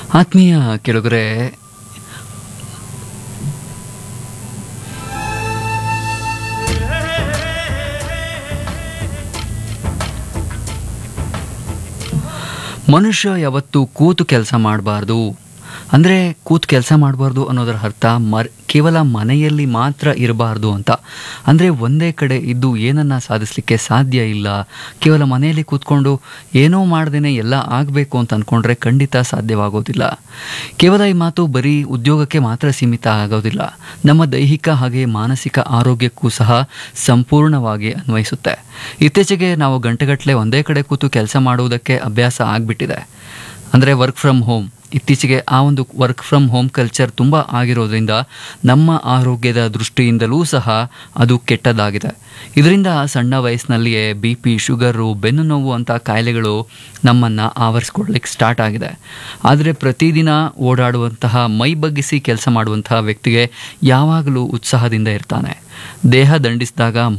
ಆತ್ಮೀಯ ಕೆಳಗರೆ ಮನುಷ್ಯ ಯಾವತ್ತೂ ಕೂತು ಕೆಲಸ ಮಾಡಬಾರ್ದು ಅಂದರೆ ಕೂತು ಕೆಲಸ ಮಾಡಬಾರ್ದು ಅನ್ನೋದರ ಅರ್ಥ ಮರ್ ಕೇವಲ ಮನೆಯಲ್ಲಿ ಮಾತ್ರ ಇರಬಾರ್ದು ಅಂತ ಅಂದರೆ ಒಂದೇ ಕಡೆ ಇದ್ದು ಏನನ್ನ ಸಾಧಿಸಲಿಕ್ಕೆ ಸಾಧ್ಯ ಇಲ್ಲ ಕೇವಲ ಮನೆಯಲ್ಲಿ ಕೂತ್ಕೊಂಡು ಏನೋ ಮಾಡ್ದೇನೆ ಎಲ್ಲ ಆಗಬೇಕು ಅಂತ ಅಂದ್ಕೊಂಡ್ರೆ ಖಂಡಿತ ಸಾಧ್ಯವಾಗೋದಿಲ್ಲ ಕೇವಲ ಈ ಮಾತು ಬರೀ ಉದ್ಯೋಗಕ್ಕೆ ಮಾತ್ರ ಸೀಮಿತ ಆಗೋದಿಲ್ಲ ನಮ್ಮ ದೈಹಿಕ ಹಾಗೆ ಮಾನಸಿಕ ಆರೋಗ್ಯಕ್ಕೂ ಸಹ ಸಂಪೂರ್ಣವಾಗಿ ಅನ್ವಯಿಸುತ್ತೆ ಇತ್ತೀಚೆಗೆ ನಾವು ಗಂಟೆಗಟ್ಟಲೆ ಒಂದೇ ಕಡೆ ಕೂತು ಕೆಲಸ ಮಾಡುವುದಕ್ಕೆ ಅಭ್ಯಾಸ ಆಗಿಬಿಟ್ಟಿದೆ ಅಂದರೆ ವರ್ಕ್ ಫ್ರಮ್ ಹೋಮ್ ಇತ್ತೀಚೆಗೆ ಆ ಒಂದು ವರ್ಕ್ ಫ್ರಮ್ ಹೋಮ್ ಕಲ್ಚರ್ ತುಂಬ ಆಗಿರೋದ್ರಿಂದ ನಮ್ಮ ಆರೋಗ್ಯದ ದೃಷ್ಟಿಯಿಂದಲೂ ಸಹ ಅದು ಕೆಟ್ಟದಾಗಿದೆ ಇದರಿಂದ ಸಣ್ಣ ವಯಸ್ಸಿನಲ್ಲಿಯೇ ಬಿ ಪಿ ಶುಗರು ಬೆನ್ನು ನೋವು ಅಂತ ಕಾಯಿಲೆಗಳು ನಮ್ಮನ್ನು ಆವರಿಸ್ಕೊಳ್ಲಿಕ್ಕೆ ಸ್ಟಾರ್ಟ್ ಆಗಿದೆ ಆದರೆ ಪ್ರತಿದಿನ ಓಡಾಡುವಂತಹ ಮೈ ಬಗ್ಗಿಸಿ ಕೆಲಸ ಮಾಡುವಂತಹ ವ್ಯಕ್ತಿಗೆ ಯಾವಾಗಲೂ ಉತ್ಸಾಹದಿಂದ ಇರ್ತಾನೆ ದೇಹ ದಂಡಿಸಿದಾಗ